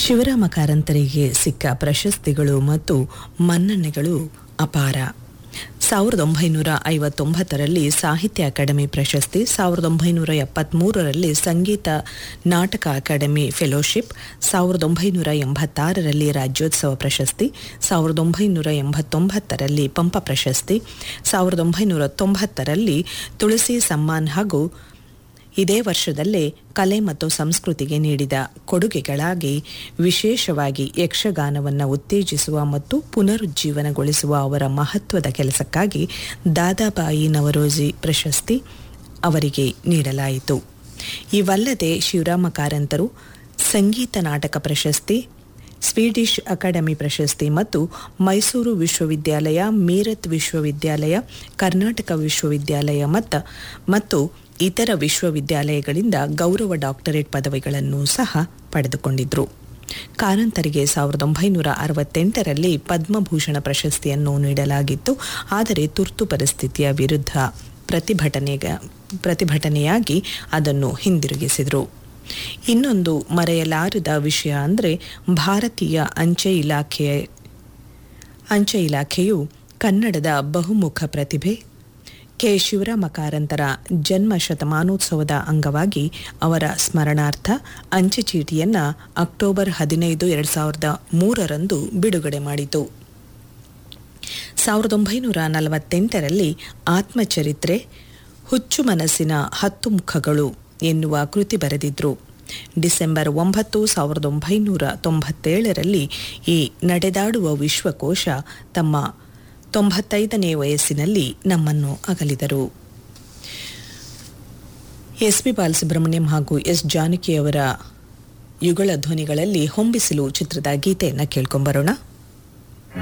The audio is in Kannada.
ಶಿವರಾಮ ಕಾರಂತರಿಗೆ ಸಿಕ್ಕ ಪ್ರಶಸ್ತಿಗಳು ಮತ್ತು ಮನ್ನಣೆಗಳು ಅಪಾರ ಸಾವಿರದ ಒಂಬೈನೂರ ಐವತ್ತೊಂಬತ್ತರಲ್ಲಿ ಸಾಹಿತ್ಯ ಅಕಾಡೆಮಿ ಪ್ರಶಸ್ತಿ ಸಾವಿರದ ಒಂಬೈನೂರ ಎಪ್ಪತ್ತ್ಮೂರರಲ್ಲಿ ಸಂಗೀತ ನಾಟಕ ಅಕಾಡೆಮಿ ಫೆಲೋಶಿಪ್ ಸಾವಿರದ ಒಂಬೈನೂರ ಎಂಬತ್ತಾರರಲ್ಲಿ ರಾಜ್ಯೋತ್ಸವ ಪ್ರಶಸ್ತಿ ಸಾವಿರದ ಒಂಬೈನೂರ ಎಂಬತ್ತೊಂಬತ್ತರಲ್ಲಿ ಪಂಪ ಪ್ರಶಸ್ತಿ ಸಾವಿರದ ಒಂಬೈನೂರ ತೊಂಬತ್ತರಲ್ಲಿ ತುಳಸಿ ಸಮ್ಮಾನ್ ಹಾಗೂ ಇದೇ ವರ್ಷದಲ್ಲೇ ಕಲೆ ಮತ್ತು ಸಂಸ್ಕೃತಿಗೆ ನೀಡಿದ ಕೊಡುಗೆಗಳಾಗಿ ವಿಶೇಷವಾಗಿ ಯಕ್ಷಗಾನವನ್ನು ಉತ್ತೇಜಿಸುವ ಮತ್ತು ಪುನರುಜ್ಜೀವನಗೊಳಿಸುವ ಅವರ ಮಹತ್ವದ ಕೆಲಸಕ್ಕಾಗಿ ದಾದಾಬಾಯಿ ನವರೋಜಿ ಪ್ರಶಸ್ತಿ ಅವರಿಗೆ ನೀಡಲಾಯಿತು ಇವಲ್ಲದೆ ಶಿವರಾಮ ಕಾರಂತರು ಸಂಗೀತ ನಾಟಕ ಪ್ರಶಸ್ತಿ ಸ್ವೀಡಿಷ್ ಅಕಾಡೆಮಿ ಪ್ರಶಸ್ತಿ ಮತ್ತು ಮೈಸೂರು ವಿಶ್ವವಿದ್ಯಾಲಯ ಮೀರತ್ ವಿಶ್ವವಿದ್ಯಾಲಯ ಕರ್ನಾಟಕ ವಿಶ್ವವಿದ್ಯಾಲಯ ಮತ್ತ ಮತ್ತು ಇತರ ವಿಶ್ವವಿದ್ಯಾಲಯಗಳಿಂದ ಗೌರವ ಡಾಕ್ಟರೇಟ್ ಪದವಿಗಳನ್ನು ಸಹ ಪಡೆದುಕೊಂಡಿದ್ರು ಕಾರಂತರಿಗೆ ಸಾವಿರದ ಒಂಬೈನೂರ ಅರವತ್ತೆಂಟರಲ್ಲಿ ಪದ್ಮಭೂಷಣ ಪ್ರಶಸ್ತಿಯನ್ನು ನೀಡಲಾಗಿತ್ತು ಆದರೆ ತುರ್ತು ಪರಿಸ್ಥಿತಿಯ ವಿರುದ್ಧ ಪ್ರತಿಭಟನೆಗ ಪ್ರತಿಭಟನೆಯಾಗಿ ಅದನ್ನು ಹಿಂದಿರುಗಿಸಿದರು ಇನ್ನೊಂದು ಮರೆಯಲಾರದ ವಿಷಯ ಅಂದರೆ ಭಾರತೀಯ ಅಂಚೆ ಇಲಾಖೆಯ ಅಂಚೆ ಇಲಾಖೆಯು ಕನ್ನಡದ ಬಹುಮುಖ ಪ್ರತಿಭೆ ಕೆ ಶಿವರಾಮ ಕಾರಂತರ ಜನ್ಮ ಶತಮಾನೋತ್ಸವದ ಅಂಗವಾಗಿ ಅವರ ಸ್ಮರಣಾರ್ಥ ಅಂಚೆ ಚೀಟಿಯನ್ನು ಅಕ್ಟೋಬರ್ ಹದಿನೈದು ಎರಡು ಸಾವಿರದ ಮೂರರಂದು ಬಿಡುಗಡೆ ಮಾಡಿತು ಸಾವಿರದ ಒಂಬೈನೂರ ನಲವತ್ತೆಂಟರಲ್ಲಿ ಆತ್ಮಚರಿತ್ರೆ ಹುಚ್ಚು ಮನಸ್ಸಿನ ಹತ್ತು ಮುಖಗಳು ಎನ್ನುವ ಕೃತಿ ಬರೆದಿದ್ರು ಡಿಸೆಂಬರ್ ಒಂಬತ್ತು ಸಾವಿರದ ಒಂಬೈನೂರ ತೊಂಬತ್ತೇಳರಲ್ಲಿ ಈ ನಡೆದಾಡುವ ವಿಶ್ವಕೋಶ ತಮ್ಮ ತೊಂಬತ್ತೈದನೇ ವಯಸ್ಸಿನಲ್ಲಿ ನಮ್ಮನ್ನು ಅಗಲಿದರು ಎಸ್ ಪಿ ಬಾಲಸುಬ್ರಹ್ಮಣ್ಯಂ ಹಾಗೂ ಎಸ್ ಜಾನಕಿಯವರ ಯುಗಳ ಧ್ವನಿಗಳಲ್ಲಿ ಹೊಂಬಿಸಿಲು ಚಿತ್ರದ ಗೀತೆಯನ್ನು ಕೇಳ್ಕೊಂಬರೋಣ